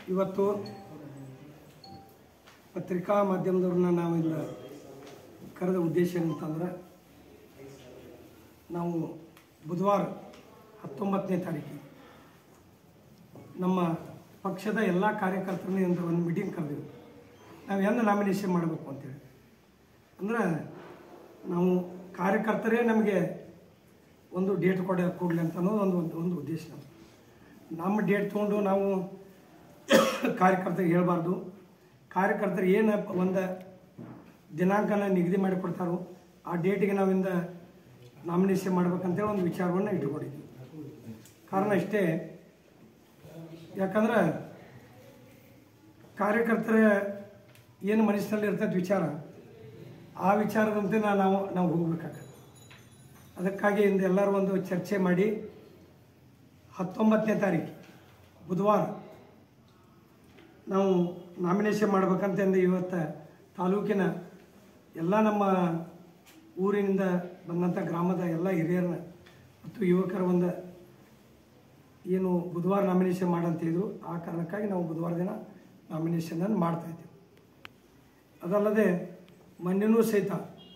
ಇವತ್ತು ಪತ್ರಿಕಾ ಮಾಧ್ಯಮದವ್ರನ್ನ ನಾವು ಇಲ್ಲ ಕರೆದ ಉದ್ದೇಶ ಏನಂತಂದ್ರೆ ನಾವು ಬುಧವಾರ ಹತ್ತೊಂಬತ್ತನೇ ತಾರೀಕಿಗೆ ನಮ್ಮ ಪಕ್ಷದ ಎಲ್ಲ ಕಾರ್ಯಕರ್ತರಿಂದ ಒಂದು ಮೀಟಿಂಗ್ ಕರೆದಿವಿ ನಾವು ಎಂದು ನಾಮಿನೇಷನ್ ಮಾಡಬೇಕು ಅಂತೇಳಿ ಅಂದ್ರೆ ನಾವು ಕಾರ್ಯಕರ್ತರೇ ನಮಗೆ ಒಂದು ಡೇಟ್ ಕೊಡ ಕೊಡಲಿ ಅಂತ ಅನ್ನೋದು ಒಂದು ಒಂದು ಒಂದು ಉದ್ದೇಶ ನಮ್ದು. ನಮ್ಮ ಡೇಟ್ ತೊಗೊಂಡು ನಾವು ಕಾರ್ಯಕರ್ತರಿಗೆ ಹೇಳಬಾರ್ದು ಕಾರ್ಯಕರ್ತರು ಏನು ಒಂದು ದಿನಾಂಕನ ನಿಗದಿ ಮಾಡಿ ಕೊಡ್ತಾರೋ ಆ ಡೇಟಿಗೆ ನಾವಿಂದ ನಾಮಿನೇಷನ್ ಮಾಡ್ಬೇಕಂತೇಳಿ ಒಂದು ವಿಚಾರವನ್ನು ಇಟ್ಕೊಂಡಿದ್ವಿ ಕಾರಣ ಇಷ್ಟೇ ಯಾಕಂದ್ರೆ ಕಾರ್ಯಕರ್ತರ ಏನು ಮನಸ್ಸಿನಲ್ಲಿ ಇರ್ತೈತೆ ವಿಚಾರ ಆ ವಿಚಾರದಂತೆ ನಾ- ನಾವು ನಾವು ಹೋಗ್ಬೇಕಾಗತ್ತೆ ಅದಕ್ಕಾಗಿ ಇಂದು ಎಲ್ಲರೂ ಒಂದು ಚರ್ಚೆ ಮಾಡಿ ಹತ್ತೊಂಬತ್ತನೇ ತಾರೀಕು ಬುಧವಾರ ನಾವು ನಾಮಿನೇಷನ್ ಮಾಡ್ಬೇಕಂತಂದು ಇವತ್ತು ತಾಲೂಕಿನ ಎಲ್ಲ ನಮ್ಮ ಊರಿನಿಂದ ಬಂದಂಥ ಗ್ರಾಮದ ಎಲ್ಲ ಹಿರಿಯರನ್ನ ಮತ್ತು ಯುವಕರ ಒಂದು ಏನು ಬುಧವಾರ ನಾಮಿನೇಷನ್ ಮಾಡಂತಿದ್ರು ಆ ಕಾರಣಕ್ಕಾಗಿ ನಾವು ಬುಧವಾರ ದಿನ ನಾಮಿನೇಷನನ್ನು ಮಾಡ್ತಾ ಇದ್ದೀವಿ ಅದಲ್ಲದೆ ಮೊನ್ನೆನೂ ಸಹಿತ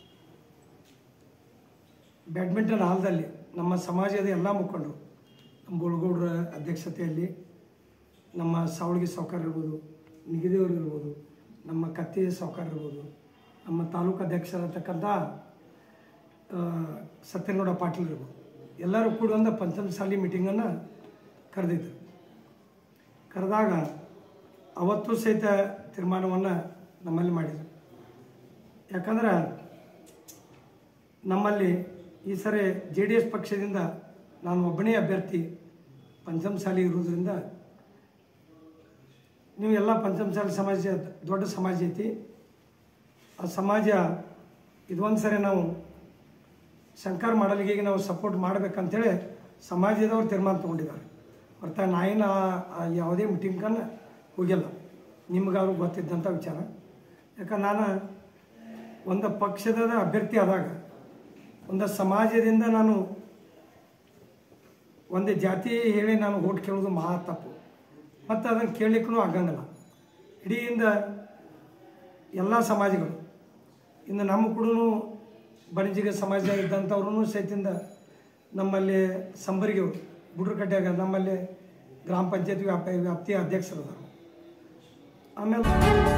ಬ್ಯಾಡ್ಮಿಂಟನ್ ಹಾಲ್ದಲ್ಲಿ ನಮ್ಮ ಸಮಾಜದ ಎಲ್ಲ ಮುಖಂಡರು ನಮ್ಮ ಗೋಳ್ಗೌಡ್ರ ಅಧ್ಯಕ್ಷತೆಯಲ್ಲಿ ನಮ್ಮ ಸಾವಳಗಿ ಸಾವುಕಾರ ಇರ್ಬೋದು ನಿಗದಿಯವರು ಇರ್ಬೋದು ನಮ್ಮ ಕತ್ತಿ ಸಾವುಕಾರ ಇರ್ಬೋದು ನಮ್ಮ ತಾಲೂಕು ಅಧ್ಯಕ್ಷರಾಗಿರ್ತಕ್ಕಂಥ ಆ, ಸತ್ಯನಗೌಡ ಪಾಟೀಲ್ ಇರ್ಬೋದು ಎಲ್ಲರೂ ಕೂಡ ಒಂದು ಪಂಚಮಸಾಲಿ ಮೀಟಿಂಗನ್ನು ಕರೆದಿದ್ರು ಕರೆದಾಗ ಅವತ್ತು ಸಹಿತ ತೀರ್ಮಾನವನ್ನು ನಮ್ಮಲ್ಲಿ ಮಾಡಿದರು ಯಾಕಂದ್ರೆ ನಮ್ಮಲ್ಲಿ ಈ ಸರಿ ಜೆ ಡಿ ಎಸ್ ಪಕ್ಷದಿಂದ ನಾನು ಒಬ್ಬನೇ ಅಭ್ಯರ್ಥಿ ಪಂಚಮಸಾಲಿ ಇರುವುದರಿಂದ ನೀವು ಎಲ್ಲ ಪಂಚಮಸಾಲಿ ಸಮಾಜ ದೊಡ್ಡ ಸಮಾಜ ಐತಿ ಆ ಸಮಾಜ ಇದೊಂದು ಸರಿ ನಾವು ಶಂಕರ್ ಮಾಡಲಿಗೆ ನಾವು ಸಪೋರ್ಟ್ ಮಾಡ್ಬೇಕಂತೇಳಿ ಸಮಾಜದವ್ರು ತೀರ್ಮಾನ ತೊಗೊಂಡಿದ್ದಾರೆ ಹೊರತ ನಾಯಿನ ಯಾವುದೇ ಮೀಟಿಂಗನ್ನು ಹೋಗಿಲ್ಲ ನಿಮ್ಗಾದ್ರು ಗೊತ್ತಿದ್ದಂಥ ವಿಚಾರ ಯಾಕಂದ್ರೆ ನಾನು ಒಂದು ಪಕ್ಷದ ಅಭ್ಯರ್ಥಿ ಆದಾಗ ಒಂದು ಸಮಾಜದಿಂದ ನಾನು ಒಂದು ಜಾತಿ ಹೇಳಿ ನಾನು ಓಟ್ ಕೇಳೋದು ಮಹಾ ತಪ್ಪು ಮತ್ತು ಅದನ್ನು ಕೇಳಲಿಕ್ಕೂ ಆಗಂಗಿಲ್ಲ ಇಡೀಯಿಂದ ಎಲ್ಲ ಸಮಾಜಗಳು ಇನ್ನು ನಮ್ಮ ಕೂಡ ಬಣಿಜಿಗ ಸಮಾಜ ಇದ್ದಂಥವ್ರು ಸಹಿತಿಂದ ನಮ್ಮಲ್ಲಿ ಸಂಬರಿಗೆ ಬುಡ್ರಕಟ್ಟೆಯಾಗ ನಮ್ಮಲ್ಲಿ ಗ್ರಾಮ ಪಂಚಾಯತ್ ವ್ಯಾಪ ವ್ಯಾಪ್ತಿಯ ಅಧ್ಯಕ್ಷರು ಅದಾರು ಆಮೇಲೆ